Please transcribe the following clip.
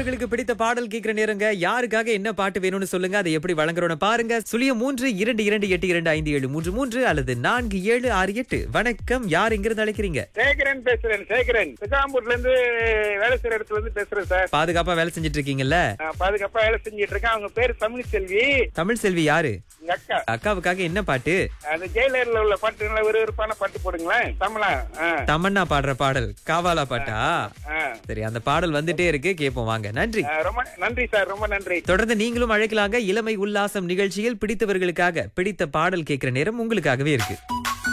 பிடித்தவர்களுக்கு பிடித்த பாடல் கேட்கிற நேரங்க யாருக்காக என்ன பாட்டு வேணும்னு சொல்லுங்க அதை எப்படி வழங்குறோம்னு பாருங்க சுழியம் மூன்று இரண்டு இரண்டு எட்டு இரண்டு ஐந்து ஏழு மூன்று மூன்று அல்லது நான்கு ஏழு ஆறு எட்டு வணக்கம் யார் எங்கிருந்து அழைக்கிறீங்க சேகரன் பேசுறேன் சேகரன் சிகாம்பூர்ல இருந்து வேலை செய்யற இடத்துல இருந்து பேசுறேன் சார் பாதுகாப்பா வேலை செஞ்சுட்டு இருக்கீங்கல்ல நான் பாதுகாப்பா வேலை செஞ்சிட்டு இருக்கேன் அவங்க பேரு தமிழ் செல்வி தமிழ் செல்வி யாரு எங்க அக்கா அக்காவுக்காக என்ன பாட்டு அந்த ஜெயிலர்ல உள்ள பாட்டு நல்ல விறுவிறுப்பான பாட்டு போடுங்களேன் தமிழா ஆ, தமன்னா பாடுற பாடல் காவாலா பாட்டா ஆ. சரி அந்த பாடல் வந்துட்டே இருக்கு கேட்போம் வாங்க நன்றி ஆ, ரொம்ப நன்றி சார் ரொம்ப நன்றி தொடர்ந்து நீங்களும் அழைக்கலாங்க இளமை உல்லாசம் நிகழ்ச்சியில் பிடித்தவர்களுக்காக பிடித்த பாடல் கேட்கிற நேரம் உங்களுக்காகவே இருக்கு